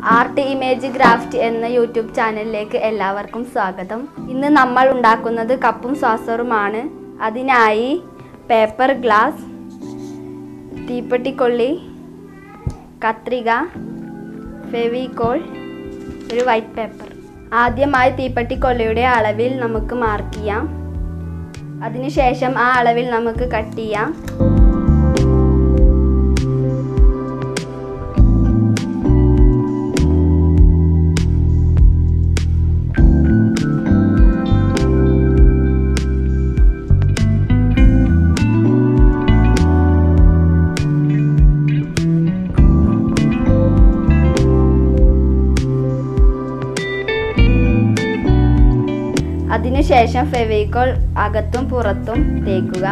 art image graft എന്ന YouTube ചാനലിലേക്ക് എല്ലാവർക്കും സ്വാഗതം ഇന്ന് നമ്മൾ ഉണ്ടാക്കുന്നത് കപ്പും സോസറുമാണ് അതിനായി പേപ്പർ ഗ്ലാസ് തീപ്പെട്ടിക്കൊള്ളി കത്രിക ഫെവിക്കോൾ ഒരു വൈറ്റ് പേപ്പർ ആദ്യമായി തീപ്പെട്ടിക്കൊള്ളിയുടെ അളവിൽ നമുക്ക് മാർക്ക് ചെയ്യാം അതിനുശേഷം ആ അളവിൽ നമുക്ക് കട്ട് ചെയ്യാം അതിനുശേഷം ഫെവിക്കോൾ അകത്തും പുറത്തും തേക്കുക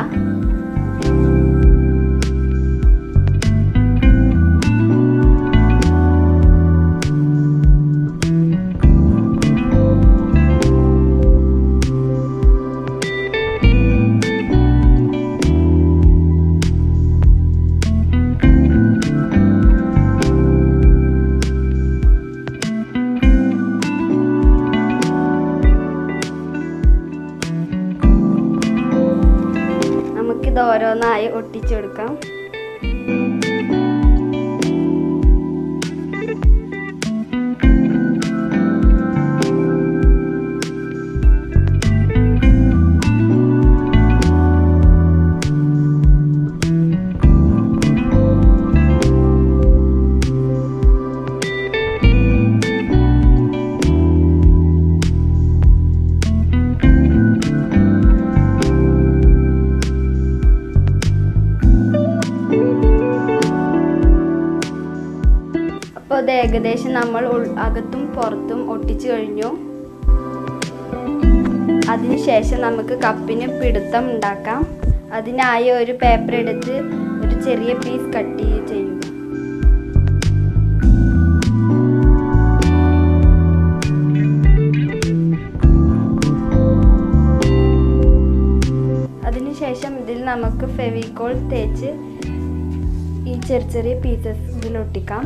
നമുക്കിത് ഓരോന്നായി ഒട്ടിച്ചെടുക്കാം അപ്പോൾ ഇത് ഏകദേശം നമ്മൾ ഉൾ- അകത്തും പുറത്തും ഒട്ടിച്ചു കഴിഞ്ഞു അതിനുശേഷം നമുക്ക് കപ്പിന് പിടുത്തം ഉണ്ടാക്കാം അതിനായി ഒരു പേപ്പർ എടുത്ത് ഒരു ചെറിയ പീസ് കട്ട് ചെയ്യുക അതിനുശേഷം ഇതിൽ നമുക്ക് ഫെവിക്കോൾ തേച്ച് ഈ ചെറിയ ചെറിയ പീസസ് ഇതിൽ ഒട്ടിക്കാം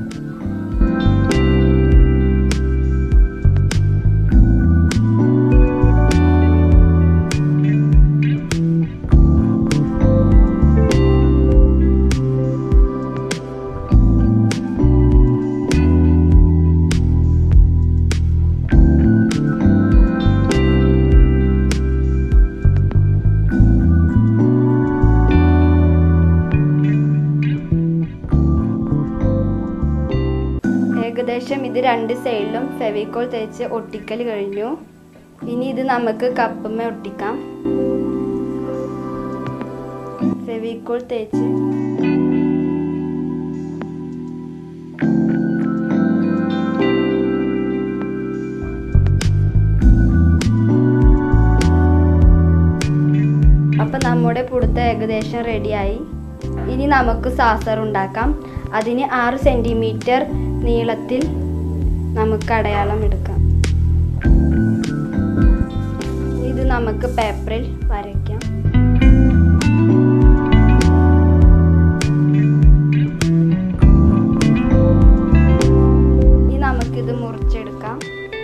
ഏകദേശം ഇത് രണ്ട് സൈഡിലും ഫെവിക്കോൾ തേച്ച് ഒട്ടിക്കൽ കഴിഞ്ഞു ഇനി ഇത് നമുക്ക് കപ്പുമ്മ ഒട്ടിക്കാം ഫെവിക്കോൾ തേച്ച് അപ്പം നമ്മുടെ പുടുത്ത ഏകദേശം റെഡിയായി ഇനി നമുക്ക് സാസർ ഉണ്ടാക്കാം അതിന് ആറ് സെൻറ്റിമീറ്റർ നീളത്തിൽ നമുക്ക് അടയാളം എടുക്കാം ഇത് നമുക്ക് പേപ്പറിൽ വരയ്ക്കാം ഇനി നമുക്കിത് മുറിച്ചെടുക്കാം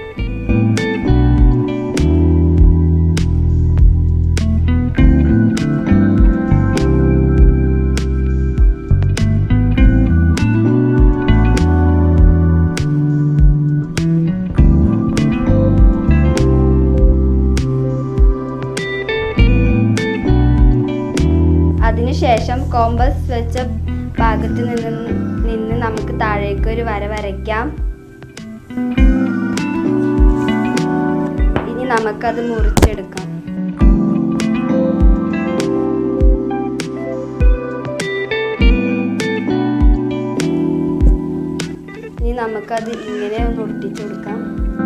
അതിനുശേഷം കോമ്പസ് വെച്ച ഭാഗത്ത് നിന്ന് നിന്ന് നമുക്ക് താഴേക്ക് ഒരു വര വരയ്ക്കാം ഇനി നമുക്കത് മുറിച്ചെടുക്കാം ഇനി നമുക്കത് ഇങ്ങനെ ഒന്ന് ഒട്ടിച്ചു കൊടുക്കാം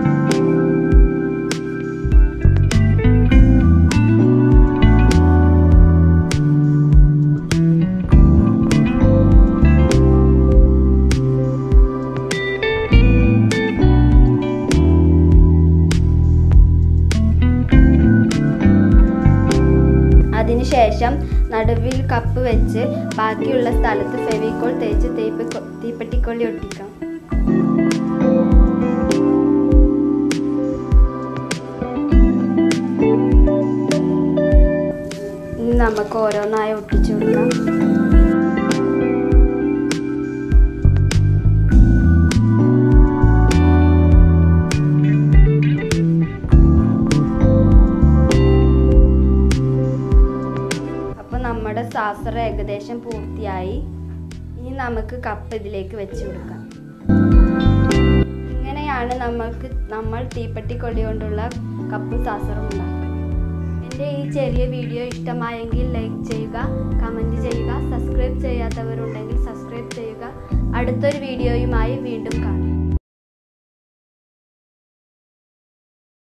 അതിനുശേഷം നടുവിൽ കപ്പ് വെച്ച് ബാക്കിയുള്ള സ്ഥലത്ത് ഫെവിക്കോൾ തേച്ച് തീപ്പി തീപ്പെട്ടിക്കൊള്ളി ഒട്ടിക്കാം നമുക്ക് ഓരോന്നായി ഒട്ടിച്ചു കൊടുക്കാം അപ്പോൾ നമ്മുടെ സാസർ ഏകദേശം പൂർത്തിയായി ഇനി നമുക്ക് കപ്പ് ഇതിലേക്ക് വെച്ച് കൊടുക്കാം ഇങ്ങനെയാണ് നമ്മൾക്ക് നമ്മൾ തീപ്പെട്ടി കൊള്ളി കൊണ്ടുള്ള കപ്പും സാസറും ഉണ്ടാക്കുക എൻ്റെ ഈ ചെറിയ വീഡിയോ ഇഷ്ടമായെങ്കിൽ ലൈക്ക് ചെയ്യുക കമൻറ്റ് ചെയ്യുക സബ്സ്ക്രൈബ് ചെയ്യാത്തവരുണ്ടെങ്കിൽ സബ്സ്ക്രൈബ് ചെയ്യുക അടുത്തൊരു വീഡിയോയുമായി വീണ്ടും കാണാം